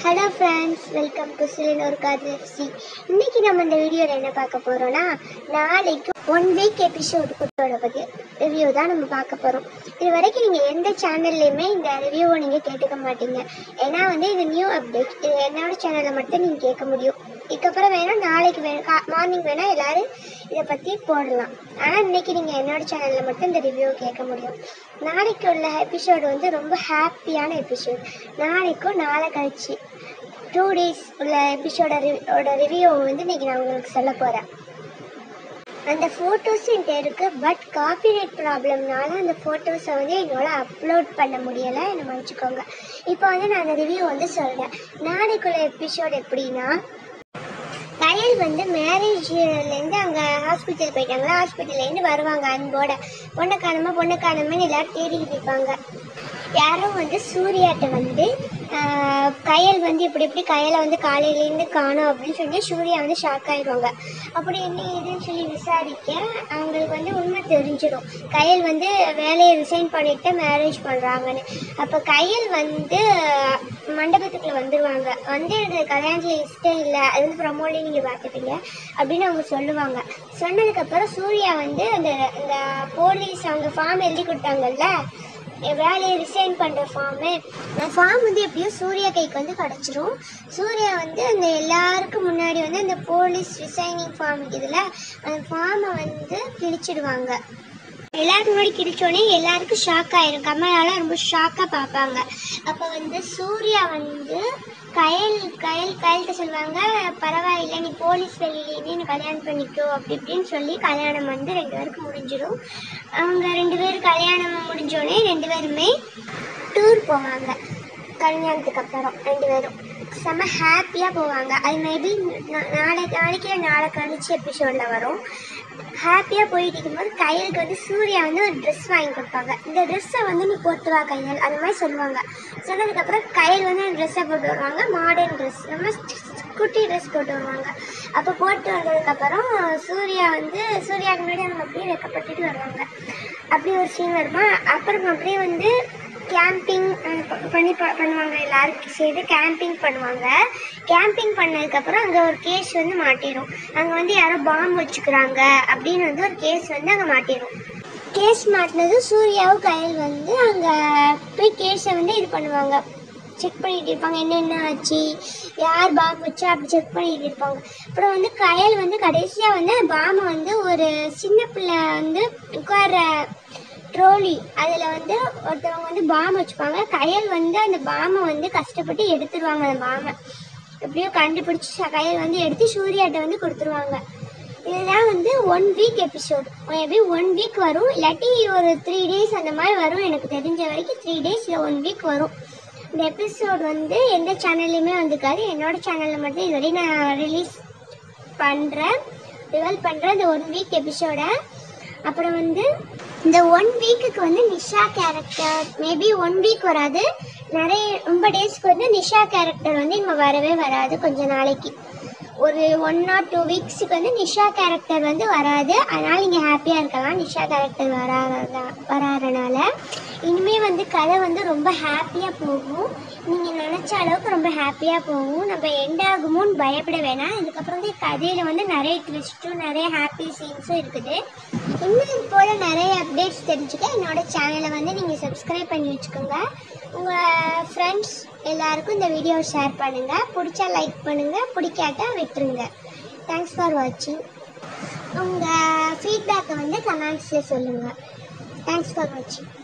hello friends welcome to சிலின் ஒரு காதல் எஃப்சி இன்னைக்கு நம்ம இந்த வீடியோவில் என்ன பார்க்க போகிறோம்னா நாளைக்கு ஒன் வீக் எபிசோடு பற்றி ரிவ்யூ தான் நம்ம பார்க்க போகிறோம் இது வரைக்கும் நீங்கள் எந்த சேனல்லையுமே இந்த ரிவ்யூவை நீங்கள் கேட்டுக்க மாட்டீங்க ஏன்னா வந்து இது நியூ அப்டேட் இது என்னோட சேனலில் மட்டும் நீங்கள் கேட்க முடியும் இதுக்கப்புறம் வேணால் நாளைக்கு வேணும் மார்னிங் வேணால் எல்லோரும் இதை பற்றி போடலாம் ஆனால் இன்னைக்கு நீங்கள் என்னோட சேனலில் மட்டும் இந்த ரிவ்யூ கேட்க முடியும் நாளைக்கு உள்ள எபிசோடு வந்து ரொம்ப ஹாப்பியான எபிசோட் நாளைக்கும் நாளை கழிச்சு டூ டேஸ் உள்ள எபிசோட ரிவ்யூ வந்து இன்னைக்கு நான் உங்களுக்கு சொல்ல போகிறேன் அந்த ஃபோட்டோஸ் என்கிட்ட இருக்குது பட் காப்பிரைட் ப்ராப்ளம்னால அந்த ஃபோட்டோஸை வந்து என்னால் அப்லோட் பண்ண முடியலை என்னை மன்னிச்சுக்கோங்க இப்போ வந்து நான் அந்த ரிவ்யூ வந்து சொல்கிறேன் நாளைக்குள்ள எபிசோட் எப்படின்னா கயல் வந்து மேரேஜ்லேருந்து அங்கே ஹாஸ்பிட்டல் போயிட்டாங்களா ஹாஸ்பிட்டல்லேருந்து வருவாங்க அன்போட பொண்ணை காணாம பொண்ணை காணாமன்னு எல்லாரும் தேடிக்கிட்டு இருப்பாங்க யாரும் வந்து சூர்யாட்ட வந்து ஆஹ், கயல் வந்து இப்படி இப்படி கயலை வந்து காலையிலேருந்து காணோம் அப்படின்னு சொல்லி சூர்யா வந்து ஷாக் ஆயிடுவாங்க அப்படி என்ன ஏதுன்னு சொல்லி விசாரிக்க அவங்களுக்கு வந்து உண்மை தெரிஞ்சிடும் கயல் வந்து வேலையை ரிசைன் பண்ணிட்டு மேரேஜ் பண்ணுறாங்கன்னு அப்போ கயல் வந்து மண்டபத்துக்குள்ள வந்துடுவாங்க வந்து எனக்கு கல்யாணத்தில் இஷ்டம் இல்லை அது வந்து ப்ரமோலையும் நீங்கள் பார்த்துப்பீங்க அப்படின்னு அவங்க சொல்லுவாங்க சொன்னதுக்கப்புறம் சூர்யா வந்து அந்த அந்த போலீஸ் அவங்க ஃபார்ம் எழுதி கொடுத்தாங்கல்ல என் வேலையை ரிசைன் பண்ணுற ஃபார்மு அந்த ஃபார்ம் வந்து எப்படியும் சூர்யா கைக்கு வந்து கிடச்சிரும் சூர்யா வந்து அந்த எல்லாருக்கும் முன்னாடி வந்து அந்த போலீஸ் ரிசைனிங் ஃபார்ம் இதில் அந்த ஃபார்மை வந்து கிழிச்சிடுவாங்க எல்லாருக்கும் முன்னாடி கிழிச்சோடனே எல்லாருக்கும் ஷாக் ஆயிரும் கமலால ரொம்ப ஷாக்காக பார்ப்பாங்க அப்போ வந்து சூர்யா வந்து கயல் கயல் கயல்கிட்ட சொல்லுவாங்க பரவாயில்லை நீ போலீஸ் வெளியிலேயே நீ கல்யாணம் பண்ணிக்கோ அப்படி இப்படின்னு சொல்லி கல்யாணம் வந்து ரெண்டு பேருக்கு முடிஞ்சிடும் அவங்க ரெண்டு பேரும் கல்யாணம் முடிஞ்சோடனே ரெண்டு பேருமே டூர் போவாங்க கல்யாணத்துக்கு அப்புறம் ரெண்டு பேரும் செம்ம ஹாப்பியாக போவாங்க அது மேபி நாளைக்கு நாளைக்கு இல்லை நாளை கழிச்சு எபிசோடில் வரும் ஹாப்பியாக போயிட்டு இருக்கும்போது கையலுக்கு வந்து சூர்யா வந்து ஒரு ட்ரெஸ் வாங்கி கொடுப்பாங்க இந்த ட்ரெஸ்ஸை வந்து நீ போட்டு வா கையல் அந்த மாதிரி சொல்லுவாங்க சொன்னதுக்கப்புறம் கையல் வந்து அந்த ட்ரெஸ்ஸை போட்டு வருவாங்க மாடர்ன் ட்ரெஸ் ரொம்ப குட்டி ட்ரெஸ் போட்டு வருவாங்க அப்போ போட்டு வந்ததுக்கப்புறம் சூர்யா வந்து சூர்யாவுக்கு முன்னாடி அவங்க அப்படியே வெக்கப்பட்டுட்டு வருவாங்க அப்படி ஒரு சீன் வருமா அப்புறம் அப்படியே வந்து கேம்பிங் பண்ணி ப- பண்ணுவாங்க எல்லாரும் சேர்ந்து கேம்பிங் பண்ணுவாங்க கேம்பிங் பண்ணதுக்கப்புறம் அங்கே ஒரு கேஸ் வந்து மாட்டிடும் அங்கே வந்து யாரோ பாம்பு வச்சுக்கிறாங்க அப்படின்னு வந்து ஒரு கேஸ் வந்து அங்கே மாட்டிடும் கேஸ் மாட்டினது சூர்யாவும் கயல் வந்து அங்கே போய் கேஸை வந்து இது பண்ணுவாங்க செக் பண்ணிட்டு இருப்பாங்க என்னென்ன ஆச்சு யார் பாம்பு வச்சா அப்படி செக் பண்ணிட்டு இருப்பாங்க அப்புறம் வந்து கயல் வந்து கடைசியாக வந்து பாம்பை வந்து ஒரு சின்ன பிள்ளை வந்து உட்கார ட்ரோலி அதில் வந்து ஒருத்தவங்க வந்து பாம் வச்சுப்பாங்க கயல் வந்து அந்த பாமை வந்து கஷ்டப்பட்டு எடுத்துருவாங்க அந்த பாமை எப்படியோ கண்டுபிடிச்சி ச- கயல் வந்து எடுத்து சூர்யாட்ட வந்து கொடுத்துருவாங்க இதுதான் வந்து one week episode maybe one week வரும் இல்லாட்டி ஒரு த்ரீ டேஸ் அந்த மாதிரி வரும் எனக்கு தெரிஞ்ச வரைக்கும் த்ரீ டேஸ் இல்லை ஒன் வீக் வரும் இந்த எபிசோட் வந்து எந்த சேனல்லையுமே வந்துக்காது என்னோட சேனலில் மட்டும் இதுவரை நான் ரிலீஸ் பண்ணுறேன் ரிவல் பண்ணுறேன் இந்த ஒன் வீக் எபிசோடை அப்புறம் வந்து இந்த ஒன் வீக்குக்கு வந்து Nisha character maybe one week வராது நிறைய ரொம்ப டேஸ்க்கு வந்து நிஷா கேரக்டர் வந்து இங்கே வரவே வராது கொஞ்ச நாளைக்கு ஒரு ஒன் ஆர் டூ வீக்ஸுக்கு வந்து நிஷா கேரக்டர் வந்து வராது அதனால் நீங்கள் ஹாப்பியாக இருக்கலாம் நிஷா கேரக்டர் வராத வராதனால இனிமேல் வந்து கதை வந்து ரொம்ப ஹாப்பியாக போகும் நீங்கள் நினச்ச அளவுக்கு ரொம்ப ஹாப்பியாக போகும் நம்ம எண்ட் ஆகுமோன்னு பயப்பட வேணாம் இதுக்கப்புறம் வந்து கதையில் வந்து நிறைய ட்விஸ்ட்டும் நிறைய ஹாப்பி சீன்ஸும் இருக்குது இன்னும் இது போல் நிறைய அப்டேட்ஸ் தெரிஞ்சுக்க என்னோட சேனலை வந்து நீங்கள் சப்ஸ்கிரைப் பண்ணி வச்சுக்கோங்க உங்கள் ஃப்ரெண்ட்ஸ் எல்லாருக்கும் இந்த வீடியோவை ஷேர் பண்ணுங்கள் பிடிச்சா லைக் பண்ணுங்கள் பிடிக்காட்டா விட்டுருங்க தேங்க்ஸ் ஃபார் வாட்சிங் உங்கள் ஃபீட்பேக்கை வந்து கமெண்ட்ஸில் சொல்லுங்கள் தேங்க்ஸ் ஃபார் வாட்சிங்